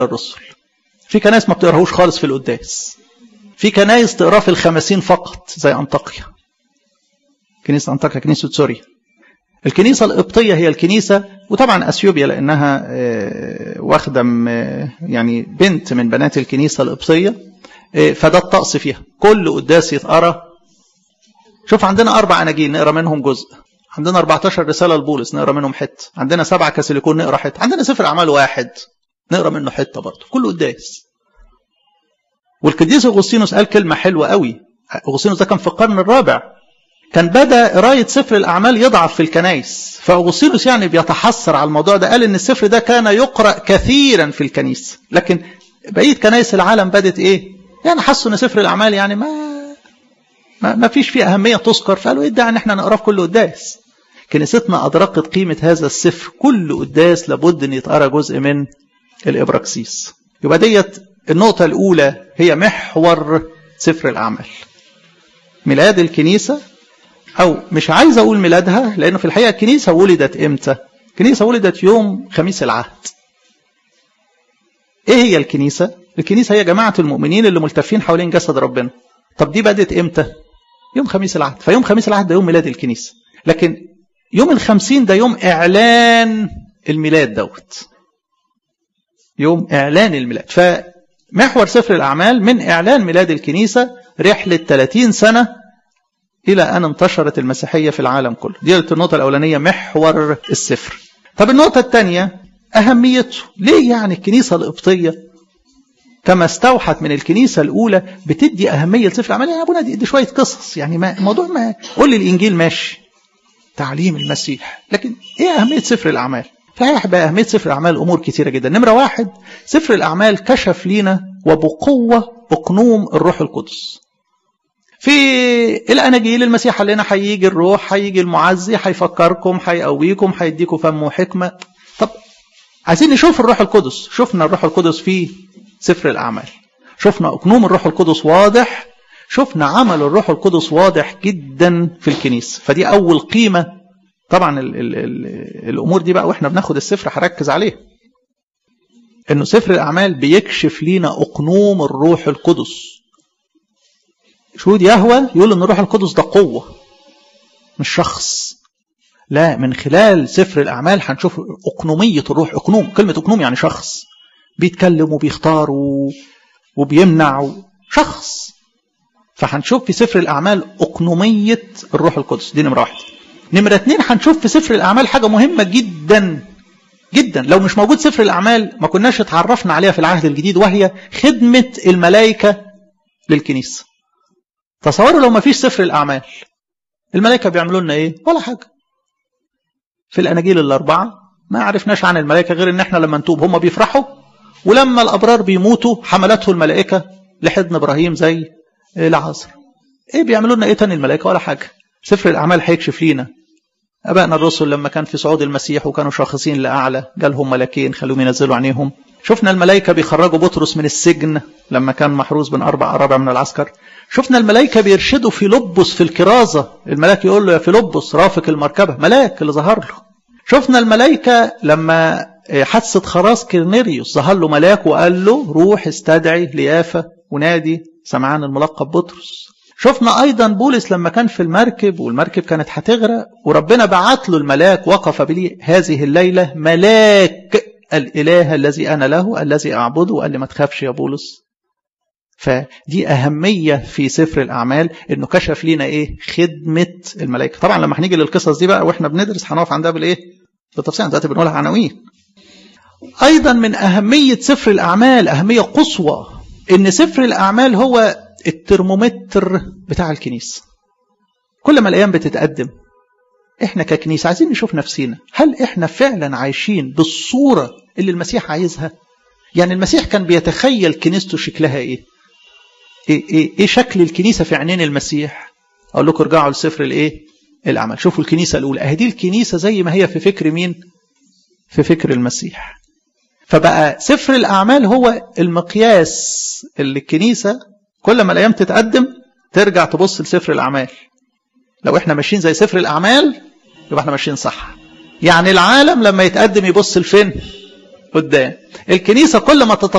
الرسل في كنايس ما بتقراهوش خالص في القداس في كنايس تقراه في الخمسين فقط زي أنطاكيا كنيسة أنطاكيا كنيسة سوريا الكنيسة القبطية هي الكنيسة وطبعا أثيوبيا لأنها واخدة يعني بنت من بنات الكنيسة القبطية فده الطقس فيها كل قداس يتقرا شوف عندنا أربع أناجيل نقرا منهم جزء عندنا 14 رسالة لبولس نقرا منهم حتة عندنا سبعة كاسيليكون نقرا حتة عندنا سفر أعمال واحد نقرا منه حتة برضه كل قداس والقديس أغسطينوس قال كلمة حلوة قوي أغسطينوس ده كان في القرن الرابع كان بدا قرايه سفر الاعمال يضعف في الكنائس فاغسطينوس يعني بيتحسر على الموضوع ده قال ان السفر ده كان يقرا كثيرا في الكنيسه لكن بقيه كنائس العالم بدت ايه يعني حسوا ان سفر الاعمال يعني ما ما, ما فيش فيه اهميه تذكر فقالوا ايه ده ان احنا نقراه في كل قداس كنيستنا ادركت قيمه هذا السفر كل قداس لابد ان يتقرا جزء من الابراكسيس يبقى ديت النقطه الاولى هي محور سفر الاعمال ميلاد الكنيسه أو مش عايز أقول ميلادها لأنه في الحقيقة الكنيسة ولدت إمتى؟ الكنيسة ولدت يوم خميس العهد. إيه هي الكنيسة؟ الكنيسة هي جماعة المؤمنين اللي ملتفين حوالين جسد ربنا. طب دي بدت إمتى؟ يوم خميس العهد، فيوم خميس العهد ده يوم ميلاد الكنيسة. لكن يوم الخمسين ده يوم إعلان الميلاد دوت. يوم إعلان الميلاد، فمحور سفر الأعمال من إعلان ميلاد الكنيسة رحلة 30 سنة إلى أن انتشرت المسيحية في العالم كله دي النقطة الأولانية محور السفر طب النقطة الثانية أهميته ليه يعني الكنيسة القبطية كما استوحت من الكنيسة الأولى بتدي أهمية لسفر الأعمال يا أبونا دي, دي شوية قصص يعني ما الموضوع ما قول لي الإنجيل ماشي تعليم المسيح لكن إيه أهمية سفر الأعمال فهي بقى أهمية سفر الأعمال أمور كثيرة جدا نمرة واحد سفر الأعمال كشف لينا وبقوة أقنوم الروح القدس في الاناجيل المسيح قال لنا هيجي الروح هيجي المعزي هيفكركم هيقويكم هيديكم فم وحكمه طب عايزين نشوف الروح القدس شفنا الروح القدس في سفر الاعمال شفنا اقنوم الروح القدس واضح شفنا عمل الروح القدس واضح جدا في الكنيسه فدي اول قيمه طبعا ال ال ال الامور دي بقى واحنا بناخد السفر هركز عليها انه سفر الاعمال بيكشف لينا اقنوم الروح القدس شهود يهوى يقول ان الروح القدس ده قوة مش شخص لا من خلال سفر الأعمال هنشوف أقنومية الروح أقنوم كلمة أقنوم يعني شخص بيتكلم وبيختار و... وبيمنع و... شخص فهنشوف في سفر الأعمال أقنومية الروح القدس دي نمرة واحدة نمرة اتنين هنشوف في سفر الأعمال حاجة مهمة جدا جدا لو مش موجود سفر الأعمال ما كناش اتعرفنا عليها في العهد الجديد وهي خدمة الملائكة للكنيسة تصوروا لو ما فيش سفر الأعمال الملائكة بيعملوا لنا إيه؟ ولا حاجة في الأناجيل الأربعة ما عرفناش عن الملائكة غير إن إحنا لما نتوب هم بيفرحوا ولما الأبرار بيموتوا حملته الملائكة لحضن إبراهيم زي العصر إيه بيعملوا لنا إيه تاني الملائكة ولا حاجة سفر الأعمال هيكشف لينا أبائنا الرسل لما كان في صعود المسيح وكانوا شاخصين لأعلى جالهم ملاكين خلوهم ينزلوا عينيهم شفنا الملائكة بيخرجوا بطرس من السجن لما كان محروس بين أربع أرابع من العسكر شفنا الملائكة بيرشدوا فيلبس في الكرازة الملاك يقول له يا فيلبس رافق المركبة ملاك اللي ظهر له شفنا الملائكة لما حادثة خراس كرنيريوس ظهر له ملاك وقال له روح استدعي ليافة ونادي سمعان الملقب بطرس شفنا أيضا بولس لما كان في المركب والمركب كانت هتغرق وربنا بعت له الملاك وقف بلي هذه الليلة ملاك الإله الذي أنا له الذي أعبده وقال لي ما تخافش يا بولس فدي أهمية في سفر الأعمال إنه كشف لنا إيه خدمة الملائكة طبعا لما هنيجي للقصص دي بقى وإحنا بندرس هنقف عندها بالإيه بالتفصيل دلوقتي بنقولها عناوين أيضا من أهمية سفر الأعمال أهمية قصوى إن سفر الأعمال هو الترمومتر بتاع الكنيسة كل ما الأيام بتتقدم إحنا ككنيسة عايزين نشوف نفسينا هل إحنا فعلا عايشين بالصورة اللي المسيح عايزها يعني المسيح كان بيتخيل كنيسته شكلها إيه إيه, إيه, إيه شكل الكنيسة في عينين المسيح أقول لكم ارجعوا لسفر الإيه الأعمال شوفوا الكنيسة الأولى أهدي الكنيسة زي ما هي في فكر مين في فكر المسيح فبقى سفر الأعمال هو المقياس اللي الكنيسة كل ما الأيام تتقدم ترجع تبص لسفر الأعمال لو احنا ماشيين زي سفر الأعمال يبقى احنا ماشيين صح يعني العالم لما يتقدم يبص لفين قدام الكنيسة كل ما